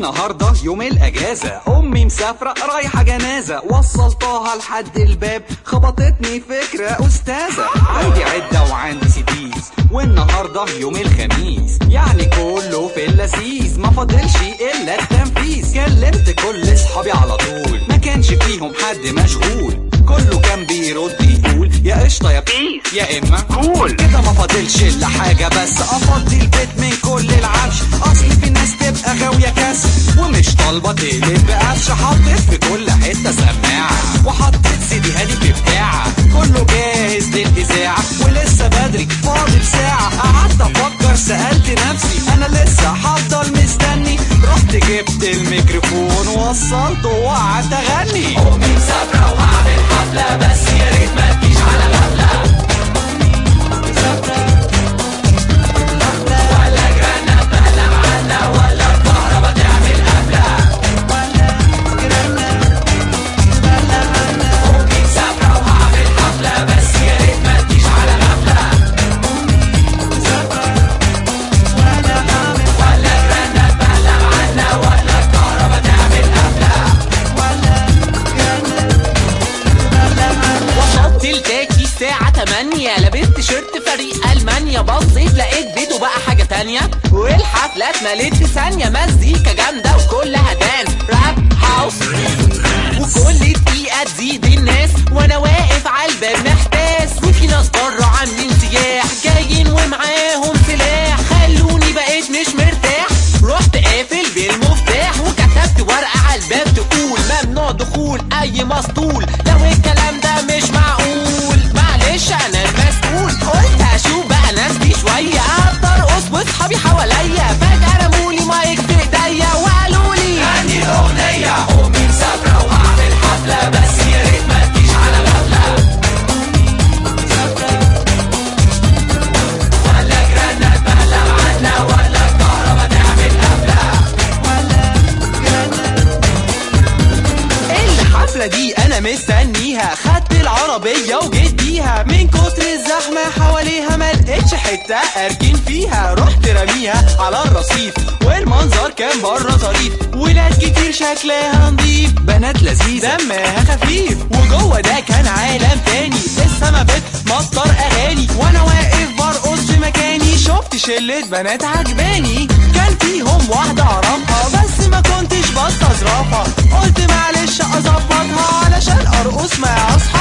والنهاردة يوم الأجازة أمي مسافرة رايحة جنازة وصلتها لحد الباب خبطتني فكرة أستاذة عندي عدة وعندي سيديز والنهاردة يوم الخميس يعني كله في اللذيذ ما فاضلش إلا التنفيذ كلمت كل صحابي على طول ما كانش فيهم حد مشغول كله كان بيرد يقول يا قشطة يا بيس يا إما كول كده ما فاضلش الا حاجة بس افضي البيت من كل العفش اصل في ناس تبقى غاوية كسر ومش طالبة تقلب بقفش حطيت في كل حتة سماعة وحطيت سيدي هادي في بتاعة كله جاهز للإذاعة ولسه بدري فاضل ساعة قعدت افكر سألت نفسي انا لسه هفضل مستني رحت جبت الميكروفون ووصلته وقعدت اغني امي مسافرة وهعمل حفلة بس يا ريت ما تجيش على الحفلة وصلت التاكي الساعة 8 لبست تيشيرت فريق ألمانيا بصيت لقيت بيته بقى حاجة تانية والحفلة اتملت في ثانية مزيكا جامدة وكلها دانس راب هاوس وكل دقيقة تزيد الناس وأنا واقف على الباب محتاس وفي ناس بره عاملين سياح جايين ومعاهم سلاح خلوني بقيت مش مرتاح رحت قافل بالمفتاح وكتبت ورقة على الباب تقول ممنوع دخول أي مسطول لو الكلام ده مش معقول معلش أنا المسؤول قلت أشوف بقى ناس دي شوية أقدر أرقص وأصحابي حواليا فجأة رمولي مايك في إيديا وقالوا لي غني الأغنية أمي مسافرة وهعمل حفلة بس يا ريت ما تجيش على الغفلة ولا جرانا تبلغ عنا ولا الكهرباء تعمل الحفلة دي أنا مستنيها خدت العربية وجيت بيها من كتر الزحمة حواليها ما لقيتش حتة أركن فيها رحت رميها على الرصيف والمنظر كان بره ظريف ولاد كتير شكلها نضيف بنات لذيذة دمها خفيف وجوه ده كان عالم تاني السما بتمطر اغاني وانا واقف برقص في مكاني شفت شلة بنات عجباني كان فيهم واحدة اعرفها بس ما كنتش بستظرفها قلت معلش اظبطها علشان ارقص مع اصحابي